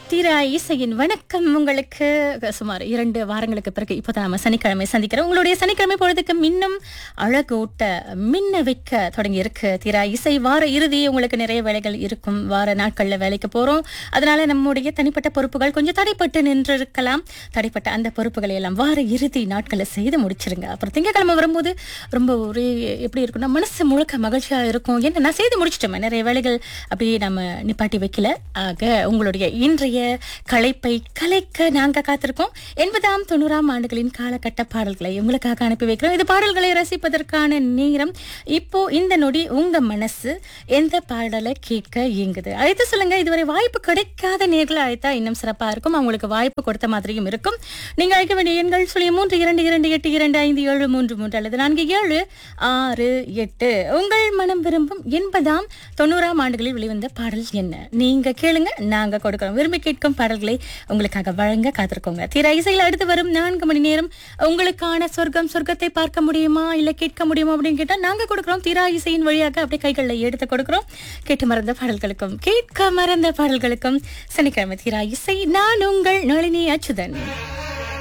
தீரா இசையின் வணக்கம் உங்களுக்கு சுமார் இரண்டு வாரங்களுக்கு பிறகு இப்போதான் நம்ம சனிக்கிழமை சந்திக்கிறோம் உங்களுடைய சனிக்கிழமை பொழுதுக்கு மின்னும் அழகூட்ட மின்ன வைக்க தொடங்கி இருக்கு தீரா இசை வார இறுதி உங்களுக்கு நிறைய வேலைகள் இருக்கும் வார நாட்கள்ல வேலைக்கு போறோம் அதனால நம்முடைய தனிப்பட்ட பொறுப்புகள் கொஞ்சம் தடைப்பட்டு நின்று இருக்கலாம் தடைப்பட்ட அந்த பொறுப்புகளை எல்லாம் வார இறுதி நாட்களில் செய்து முடிச்சிருங்க அப்புறம் திங்கக்கிழமை வரும்போது ரொம்ப ஒரே எப்படி இருக்கும்னா மனசு முழுக்க மகிழ்ச்சியா இருக்கும் என்ன நான் செய்து முடிச்சிட்டோமே நிறைய வேலைகள் அப்படியே நம்ம நிப்பாட்டி வைக்கல ஆக உங்களுடைய இன்றைய களைப்பை கலைக்க நாங்க காத்திருக்கோம் எண்பதாம் தொண்ணூறாம் ஆண்டுகளின் காலகட்ட பாடல்களை உங்களுக்காக அனுப்பி வைக்கிறோம் இது பாடல்களை ரசிப்பதற்கான நேரம் இப்போ இந்த நொடி உங்க மனசு எந்த பாடலை கேட்க இயங்குது அழைத்து சொல்லுங்க இதுவரை வாய்ப்பு கிடைக்காத நேர்களை அழைத்தா இன்னும் சிறப்பா இருக்கும் அவங்களுக்கு வாய்ப்பு கொடுத்த மாதிரியும் இருக்கும் நீங்க அழைக்க வேண்டிய எண்கள் சொல்லி மூன்று இரண்டு இரண்டு எட்டு இரண்டு ஐந்து ஏழு மூன்று மூன்று அல்லது நான்கு ஏழு ஆறு எட்டு உங்கள் மனம் விரும்பும் எண்பதாம் தொண்ணூறாம் ஆண்டுகளில் வெளிவந்த பாடல் என்ன நீங்க கேளுங்க நாங்க கொடுக்கிறோம் விரும்பி கேட்கும் பாடல்களை உங்களுக்காக வழங்க காத்திருக்கோங்க தீர இசையில் அடுத்து வரும் நான்கு மணி நேரம் உங்களுக்கான சொர்க்கம் சொர்க்கத்தை பார்க்க முடியுமா இல்ல கேட்க முடியுமா அப்படின்னு கேட்டா நாங்க கொடுக்கிறோம் தீரா இசையின் வழியாக அப்படியே கைகளில் எடுத்து கொடுக்கிறோம் கேட்டு மறந்த பாடல்களுக்கும் கேட்க மறந்த பாடல்களுக்கும் சனிக்கிழமை தீரா இசை நான் உங்கள் நளினி அச்சுதன்